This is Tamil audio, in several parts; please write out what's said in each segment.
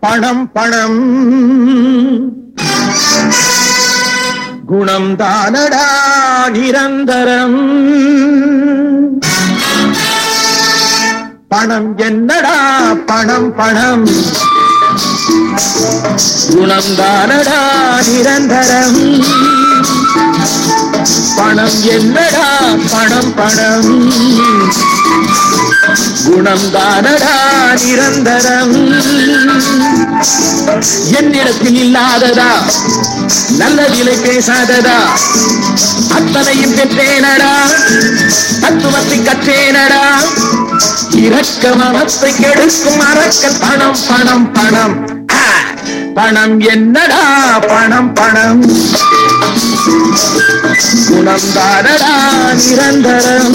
பணம் பணம் குணம் தானடா நிரந்தரம் பணம் என்னடா பணம் பணம் குணம் தானடா நிரந்தரம் பணம் என்னடா பணம் பணம் குணம் தானடா நிரந்தரம் என்னிடத்தில் இல்லாததா நல்லதிலை பேசாததா அத்தனையும் பெற்றேனடா தத்துவத்தை கற்றேனடா இரக்க மனத்தை கெடுக்கும் அரக்கல் பணம் பணம் பணம் ஆ, பணம் என்னடா பணம் பணம் குணம் தானடா நிரந்தரம்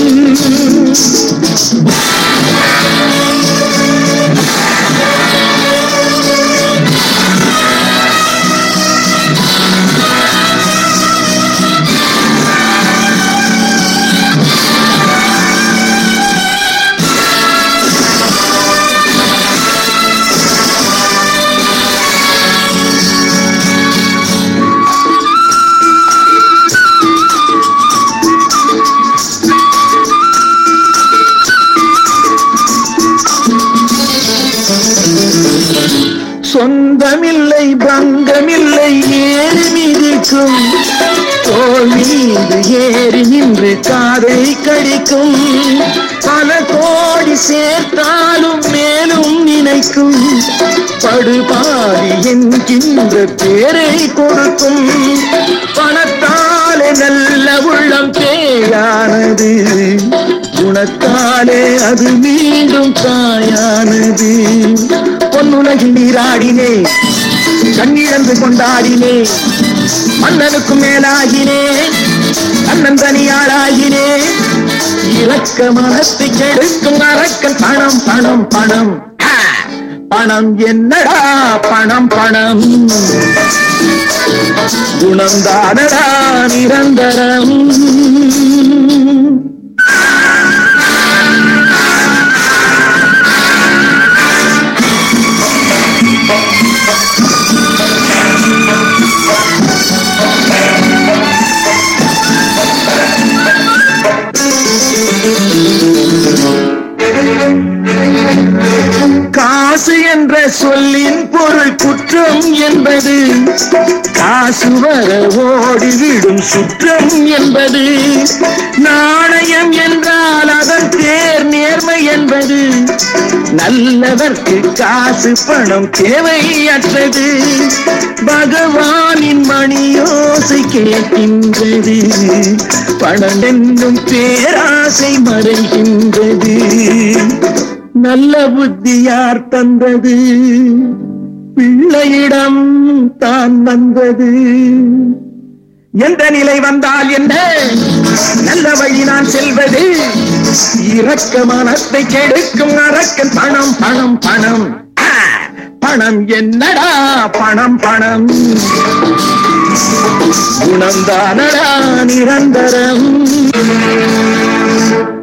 சொந்தமில்லை பங்கமில்லை ஏறி மிதிக்கும் தோல் மீது ஏறி நின்று காதை கடிக்கும் பல கோடி சேர்த்தாலும் மேலும் நினைக்கும் படுபாடி என்கின்ற பேரை கொடுக்கும் பணத்தாலே நல்ல உள்ளம் பேயானது குணத்தாலே அது மீண்டும் தாயானது பொன்னுலகில் நீராடினே கண்ணிழந்து கொண்டாடினே மன்னனுக்கு மேலாகினே அண்ணன் தனியாளாகினே இலக்க மனத்தை கெடுக்கும் அரக்கன் பணம் பணம் பணம் ஆ! பணம் என்னடா பணம் பணம் குணம் தானடா நிரந்தரம் காசு என்ற சொல்லின் பொருள் குற்றம் என்பது காசு வர ஓடிவிடும் சுற்றம் என்பது நாணயம் என்றால் அதன் பேர் நேர்மை என்பது நல்லவர்க்கு காசு பணம் தேவையற்றது பகவானின் மணியோசை கேட்கின்றது பணம் என்னும் பேராசை மறைகின்றது நல்ல புத்தி யார் தந்தது பிள்ளையிடம் தான் வந்தது எந்த நிலை வந்தால் என்ன நல்ல வழி நான் செல்வது இரக்க மனத்தை கெடுக்கும் அரக்கன் பணம் பணம் பணம் ஆ! பணம் என்னடா பணம் பணம் குணம் தானடா நிரந்தரம்